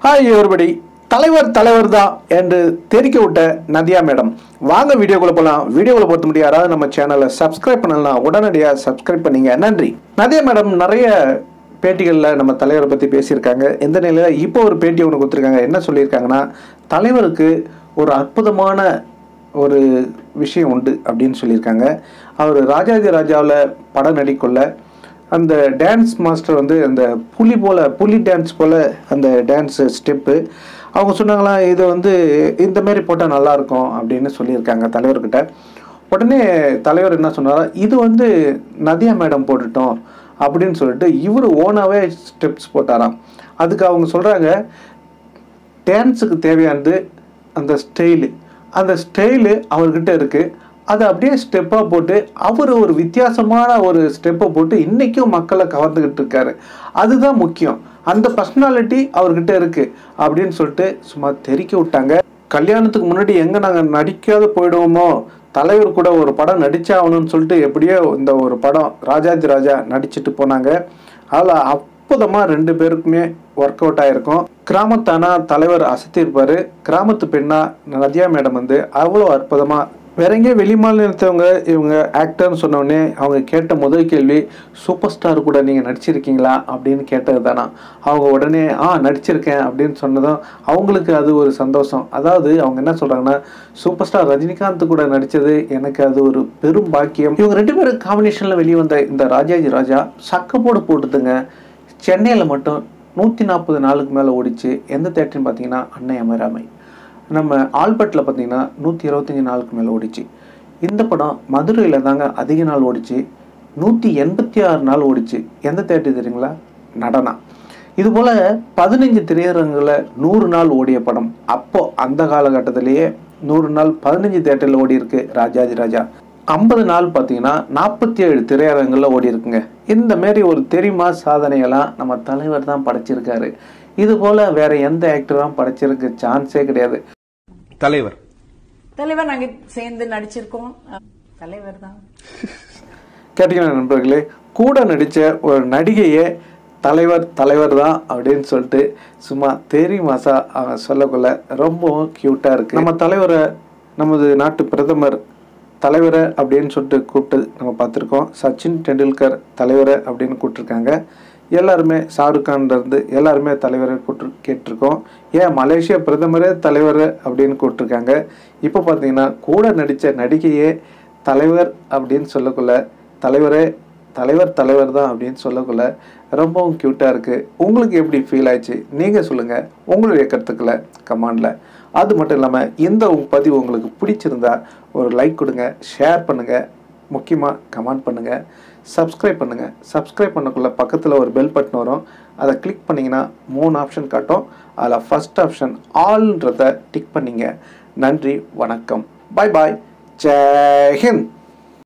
hi everybody தலைவர் தலைவர் தான் என்று தெரிக்க விட்ட நதியா மேடம் வாங்க வீடியோக்குள்ள போகலாம் வீடியோக்குள்ள பொறுத்த முடியும் யாராவது நம்ம சேனலை சப்ஸ்கிரைப் பண்ணலாம் உடனடியாக சப்ஸ்கிரைப் பண்ணீங்க நன்றி நதியா மேடம் நிறைய பேட்டிகளில் நம்ம தலைவரை பற்றி பேசியிருக்காங்க இந்த நிலையில் இப்போ ஒரு பேட்டி ஒன்று கொடுத்துருக்காங்க என்ன சொல்லியிருக்காங்கன்னா தலைவருக்கு ஒரு அற்புதமான ஒரு விஷயம் உண்டு அப்படின்னு சொல்லியிருக்காங்க அவர் ராஜாதி ராஜாவில் படம் நடிக்கொள்ள அந்த டான்ஸ் மாஸ்டர் வந்து அந்த புலி போல் புலி டான்ஸ் போல் அந்த டான்ஸ் ஸ்டெப்பு அவங்க சொன்னாங்களா இது வந்து இந்த மாதிரி போட்டால் நல்லாயிருக்கும் அப்படின்னு சொல்லியிருக்காங்க தலைவர்கிட்ட உடனே தலைவர் என்ன சொன்னாரா இது வந்து நதியா மேடம் போட்டுட்டோம் அப்படின்னு சொல்லிட்டு இவர் ஓனாகவே ஸ்டெப்ஸ் போட்டாராம் அதுக்கு அவங்க சொல்கிறாங்க டான்ஸுக்கு தேவையானது அந்த ஸ்டைலு அந்த ஸ்டைலு அவர்கிட்ட இருக்குது அதை அப்படியே ஸ்டெப்பாக போட்டு அவர் ஒரு வித்தியாசமான ஒரு ஸ்டெப்பை போட்டு இன்றைக்கும் மக்களை கவர்ந்துக்கிட்டு இருக்காரு அதுதான் முக்கியம் அந்த பர்சனாலிட்டி அவர்கிட்ட இருக்குது அப்படின்னு சொல்லிட்டு சும்மா தெரிக்க விட்டாங்க கல்யாணத்துக்கு முன்னாடி எங்கே நாங்கள் நடிக்காத போயிடுவோமோ தலைவர் கூட ஒரு படம் நடிச்சாகணும்னு சொல்லிட்டு எப்படியோ இந்த ஒரு படம் ராஜாதி ராஜா நடிச்சிட்டு போனாங்க அதில் அற்புதமாக ரெண்டு பேருக்குமே ஒர்க் அவுட் ஆயிருக்கும் கிராமத்தானா தலைவர் அசத்தியிருப்பாரு கிராமத்து பெண்ணா நதியா மேடம் வந்து அவ்வளோ அற்புதமாக வேற எங்கேயும் வெளிமாநிலத்தவங்க இவங்க ஆக்டர்னு சொன்னோடனே அவங்க கேட்ட முதல் கேள்வி சூப்பர் ஸ்டார் கூட நீங்கள் நடிச்சிருக்கீங்களா அப்படின்னு கேட்டது தானா அவங்க உடனே ஆ நடிச்சிருக்கேன் அப்படின்னு சொன்னதும் அவங்களுக்கு அது ஒரு சந்தோஷம் அதாவது அவங்க என்ன சொல்கிறாங்கன்னா சூப்பர் ஸ்டார் ரஜினிகாந்த் கூட நடித்தது எனக்கு அது ஒரு பெரும் பாக்கியம் இவங்க ரெண்டு பேரும் காம்பினேஷனில் வெளியே வந்த இந்த ராஜாஜி ராஜா சக்கப்போடு போட்டுதுங்க சென்னையில் மட்டும் நூற்றி நாற்பது நாளுக்கு மேலே ஓடிச்சு எந்த தேட்டர்னு பார்த்தீங்கன்னா அன்னை அமராமை நம்ம ஆல்பர்ட்டில் பார்த்தீங்கன்னா நூற்றி இருபத்தஞ்சி நாளுக்கு மேலே ஓடிச்சு இந்த படம் மதுரையில் தாங்க அதிக நாள் ஓடிச்சு நூற்றி எண்பத்தி ஆறு நாள் ஓடிச்சு எந்த தேட்டர் தெரியுங்களா நடனா இதுபோல் பதினஞ்சு திரையரங்குகளில் நூறு நாள் ஓடிய படம் அப்போ அந்த காலகட்டத்திலேயே நூறு நாள் பதினஞ்சு தேட்டரில் ஓடி இருக்கு ராஜாதி ராஜா ஐம்பது நாள் பார்த்தீங்கன்னா நாற்பத்தி ஏழு திரையரங்குகளில் ஓடி இருக்குங்க இந்த மாரி ஒரு தெரியுமா சாதனையெல்லாம் நம்ம தலைவர் தான் படைச்சிருக்காரு இது போல் வேற எந்த ஆக்டரும் படைச்சிருக்க சான்ஸே கிடையாது தலைவர் தலைவர் நாங்க சேர்ந்து நடிச்சிருக்கோம் அஹ், தலைவர் தான் கேட்டீங்களா நண்பர்களே கூட நடித்த ஒரு நடிகையே தலைவர் தலைவர் தான் அப்படின்னு சொல்லிட்டு சும்மா தெரி மாசா அவங்க சொல்லக்குள்ள ரொம்பவும் க்யூட்டாக இருக்குது நம்ம தலைவரை நமது நாட்டு பிரதமர் தலைவரை அப்படின்னு சொல்லிட்டு கூப்பிட்டு நம்ம பார்த்துருக்கோம் சச்சின் டெண்டுல்கர் தலைவரை அப்படின்னு கூப்பிட்டுருக்காங்க எல்லாருமே ஷாருக் கான்ல இருந்து எல்லாருமே தலைவரை கூட்டு கேட்டிருக்கோம் ஏன் மலேசியா பிரதமரே தலைவர் அப்படின்னு கூப்பிட்டுருக்காங்க இப்போ பார்த்தீங்கன்னா கூட நடித்த நடிகையே தலைவர் அப்படின்னு சொல்லக்குள்ள தலைவரே தலைவர் தலைவர் தான் அப்படின்னு சொல்லக்குள்ள ரொம்பவும் க்யூட்டாக இருக்குது உங்களுக்கு எப்படி ஃபீல் ஆயிடுச்சு நீங்கள் சொல்லுங்கள் உங்களுடைய கருத்துக்களை கமெண்டில் அது மட்டும் இல்லாமல் இந்த உங்க பதிவு உங்களுக்கு பிடிச்சிருந்தா ஒரு லைக் கொடுங்க ஷேர் பண்ணுங்கள் முக்கியமாக கமெண்ட் பண்ணுங்கள் சப்ஸ்கிரைப் பண்ணுங்கள் சப்ஸ்கிரைப் பண்ணக்குள்ள பக்கத்தில் ஒரு பெல் பட்டன் வரும் அதை கிளிக் பண்ணிங்கன்னா மூணு ஆப்ஷன் காட்டும் அதில் ஃபஸ்ட் ஆப்ஷன் ஆல்ன்றதை டிக் பண்ணிங்க நன்றி வணக்கம் பாய் பாய் ஜெய் ஹிந்த்